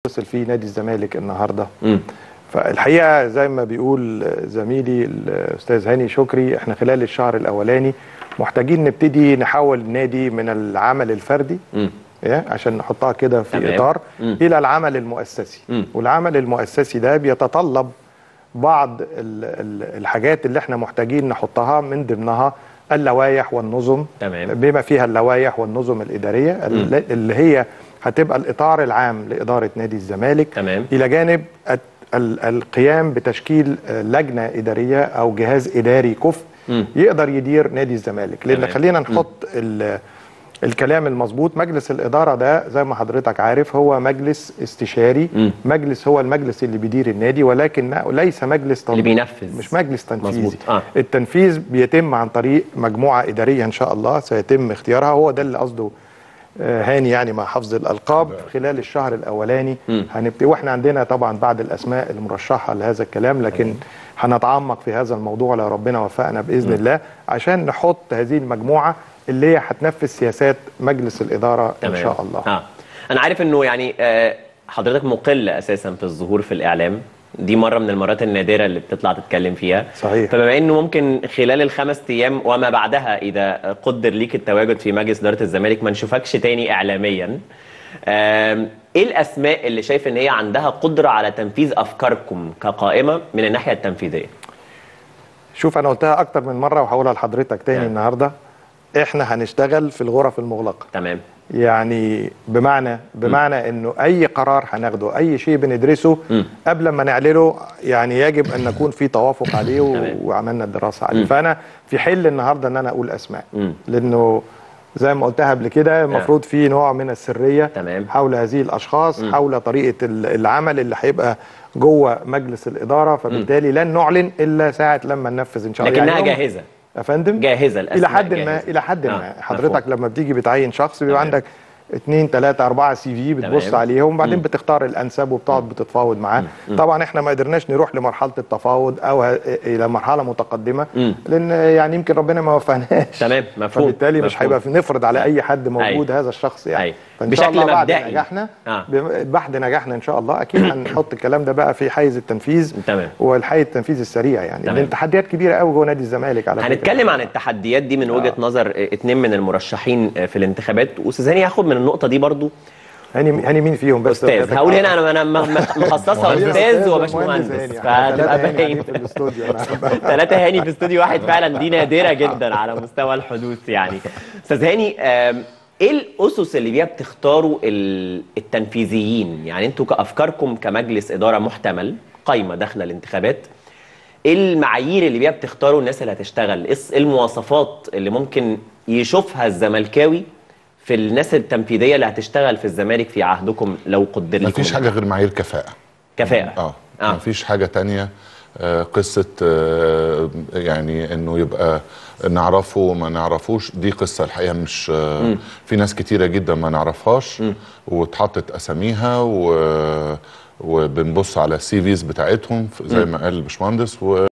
وصل فيه نادي الزمالك النهارده مم. فالحقيقه زي ما بيقول زميلي الاستاذ هاني شكري احنا خلال الشهر الاولاني محتاجين نبتدي نحول النادي من العمل الفردي مم. إيه؟ عشان نحطها كده في تمام. اطار مم. الى العمل المؤسسي مم. والعمل المؤسسي ده بيتطلب بعض ال- ال- الحاجات اللي احنا محتاجين نحطها من ضمنها اللوائح والنظم تمام. بما فيها اللوائح والنظم الاداريه اللي اللي هي هتبقى الاطار العام لاداره نادي الزمالك تمام. الى جانب الت- ال- القيام بتشكيل آه، لجنه اداريه او جهاز اداري كفء مم. يقدر يدير نادي الزمالك لان تمام. خلينا نحط ال- الكلام المظبوط مجلس الاداره ده زي ما حضرتك عارف هو مجلس استشاري مم. مجلس هو المجلس اللي بيدير النادي ولكن ليس مجلس اللي تنظيم. بينفذ. مش مجلس تنفيذي مظبوط. آه. التنفيذ بيتم عن طريق مجموعه اداريه ان شاء الله سيتم اختيارها هو ده اللي قصده آه، هاني يعني مع حفظ الالقاب خلال الشهر الاولاني مم. هنبتدي واحنا عندنا طبعا بعض الاسماء المرشحه لهذا الكلام لكن هنتعمق في هذا الموضوع لو ربنا وفقنا باذن الله عشان نحط هذه المجموعه اللي هي هتنفذ سياسات مجلس الاداره تمام. ان شاء الله اه انا عارف انه يعني آه، حضرتك مقل اساسا في الظهور في الاعلام دي مره من المرات النادره اللي بتطلع تتكلم فيها صحيح. فبما انه ممكن خلال الخمس ايام وما بعدها اذا قدر ليك التواجد في مجلس اداره الزمالك ما نشوفكش تاني اعلاميا آم، ايه الاسماء اللي شايف ان هي عندها قدره على تنفيذ افكاركم كقائمه من الناحيه التنفيذيه شوف انا قلتها اكتر من مره وهقولها لحضرتك تاني نعم. النهارده احنا هنشتغل في الغرف المغلقه تمام يعني بمعنى بمعنى انه اي قرار هناخده اي شيء بندرسه مم. قبل ما نعلنه يعني يجب ان نكون في توافق عليه و- تمام. وعملنا الدراسه عليه مم. فانا في حل النهارده ان انا اقول اسماء مم. لانه زي ما قلتها قبل كده المفروض في نوع من السريه تمام. حول هذه الاشخاص حول طريقه ال- العمل اللي هيبقى جوه مجلس الاداره فبالتالي لن نعلن الا ساعه لما ننفذ ان شاء الله لكنها هم- جاهزه يا فندم جاهزه الى الاسماء حد ما جاهزة. الى حد آه، ما حضرتك مفهوم. لما بتيجي بتعين شخص بيبقى تمام. عندك اثنين ثلاثة أربعة سي في بتبص تمام. عليهم وبعدين مم. بتختار الأنسب وبتقعد بتتفاوض معاه طبعا احنا ما قدرناش نروح لمرحلة التفاوض أو ه- إلى مرحلة متقدمة مم. لأن يعني يمكن ربنا ما وفقناش تمام مفهوم فبالتالي مش مفهوم. هيبقى في- نفرض على أي حد موجود أيوة. هذا الشخص يعني أيوة. فإن بشكل شاء الله بعد مبدئي. نجاحنا آه. ب- بعد نجاحنا إن شاء الله أكيد هنحط الكلام ده بقى في حيز التنفيذ تمام. والحيز التنفيذ السريع يعني تمام. لأن تحديات كبيرة قوي جوه نادي الزمالك على فكرة هنتكلم عن التحديات دي من وجهه نظر اتنين من المرشحين في الانتخابات واستاذ هاني هاخد من النقطه دي برضو هاني هاني مين فيهم بس استاذ هقول هنا انا انا م- م- مخصصه مهندس استاذ ومهندس وباشمهندس هاني. فهتبقى ثلاثة هاني باين قاعدين في الاستوديو أنا. ثلاثة هاني في استوديو واحد فعلا دي نادرة جدا على مستوى الحدوث يعني استاذ هاني آم، ايه الاسس اللي بيها بتختاروا ال- التنفيذيين يعني انتوا كافكاركم كمجلس اداره محتمل قايمه داخله الانتخابات ايه المعايير اللي بيها بتختاروا الناس اللي هتشتغل ايه الس- إيه المواصفات اللي ممكن يشوفها الزملكاوي في الناس التنفيذيه اللي هتشتغل في الزمالك في عهدكم لو قدر لكم مفيش حاجه غير معايير كفاءه كفاءه اه, آه. مفيش حاجه تانية آه قصه آه يعني انه يبقى نعرفه وما نعرفوش دي قصه الحقيقه مش آه في ناس كتيره جدا ما نعرفهاش واتحطت اساميها و وبنبص على السي فيز بتاعتهم زي ما قال الباشمهندس و